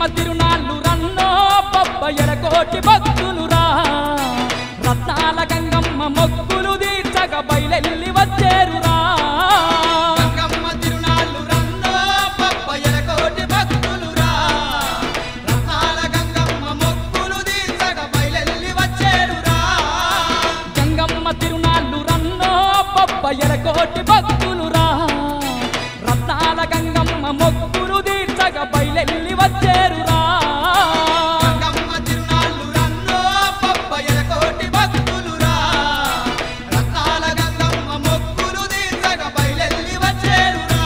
తిరునాళ్ళు రన్నో బొబ్బయ్యల కోటి భక్తులురా రత్నాల గంగమ్మ మొక్కులు తీర్చగా బయలెల్లి వచ్చేరురా గంగమ్మ తిరునాళ్ళు రన్నో పప్పయ్యల కోటి భక్తులురా రత్నాల గంగమ్మ మొక్కులు తీర్చగ బయలెల్లి వచ్చేరురా గంగమ్మ తిరునాళ్ళు రన్నో బొబ్బయ్యల కోటి భక్తులురా రత్నాల గంగమ్మ మొక్కులు తీర్చగా బయలెల్లి వచ్చేరురా గంగమ్మ తిరునాళ్ళు రన్నో పప్పయ్యల కోటి భక్తులురా రత్నాల గంగమ్మ మొక్కులు తీర్చగ బయలెల్లి వచ్చేరురా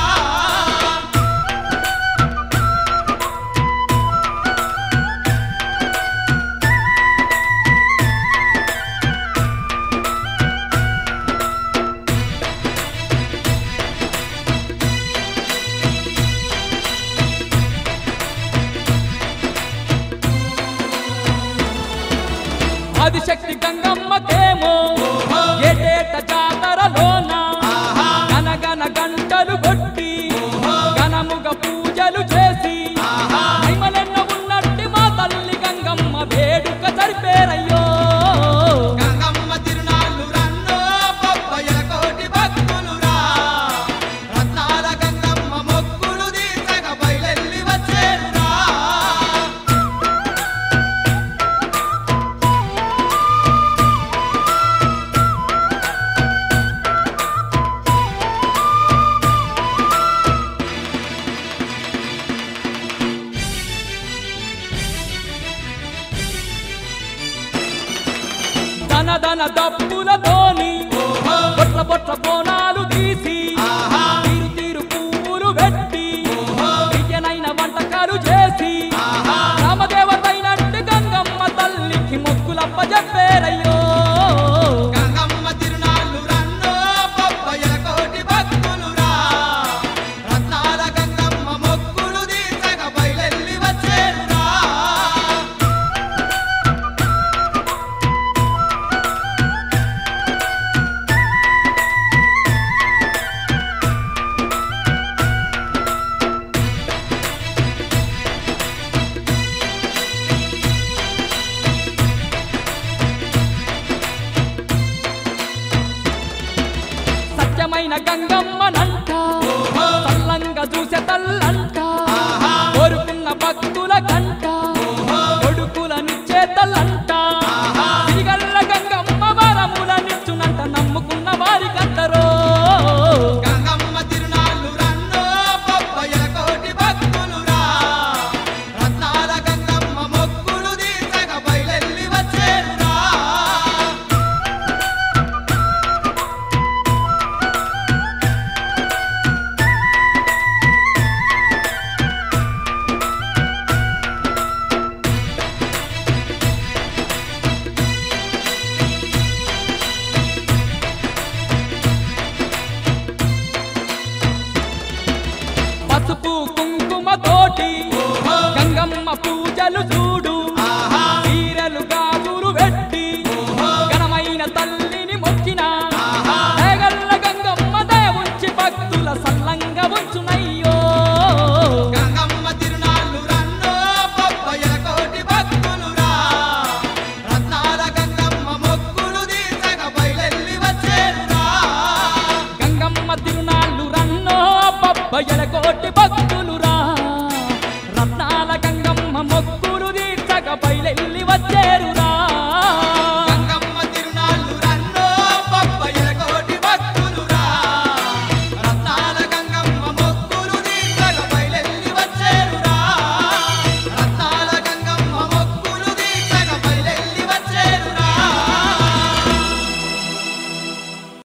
ఆదిశక్తి గంగమ్మకేమో ఏటేట జాతరలోన గనగన గంటలు కొట్టి ఘనముగ పూజలు చేసి మహిమలెన్న ఉన్నట్టి మా తల్లి గంగమ్మ వేడుక జరిపేరయ్యో గంగమ్మ తిరునాళ్ళు రన్నో పప్పయ్యల కోటి భక్తులురా రత్నాల గంగమ్మ మొక్కులు తీర్చగ బయలెల్లి వచ్చేరురా ధన ధన దప్పులతోని బొట్ల బొట్ల బోనాలు తీసి తీరు తీరు పువ్వులు పెట్టి విజయనైన వంటకాలు చేసి రామదేవతైనట్టు గంగమ్మ తల్లికి మొక్కులప్ప చెప్పేరయ్యో గంగమ్మ తిరునాళ్ళు రన్నో పప్పయ్యల కోటి భక్తులురా రత్నాల గంగమ్మ మొక్కులు తీర్చగ బయలెల్లి వచ్చేరురా సత్యమైన గంగమ్మనంట తల్లంగా చూసే తల్లంట కోరుకున్న భక్తుల గంట కొడుకులనిచ్చే తల్లంట సిరిగల్ల గంగమ్మ వరములనిచ్చునంట నమ్ముకున్న వారికందరో గంగమ్మ తిరునాళ్ళు రన్నో పప్పయ్యల కోటి భక్తులురా రత్నాల గంగమ్మ మొక్కులు తీర్చగ బయలెల్లి వచ్చేరురా పసుపు కుంకుమ తోటి గంగమ్మ పూజలు చూడు చీరలు గాజులు పెట్టి ఘనమైన తల్లిని మొక్కిన దేగల్ల గంగమ్మ దయవుంచి భక్తుల సల్లంగా ఉంచునయ్యో గంగమ్మ తిరునాళ్ళు రన్నో పప్పయ్యల కోటి భక్తులురా రత్నాల గంగమ్మ మొక్కులు తీర్చగ బయలెల్లి వచ్చేరురా గంగమ్మ తిరునాళ్ళు రన్నో బొబ్బయ్యల కోటి భక్తులు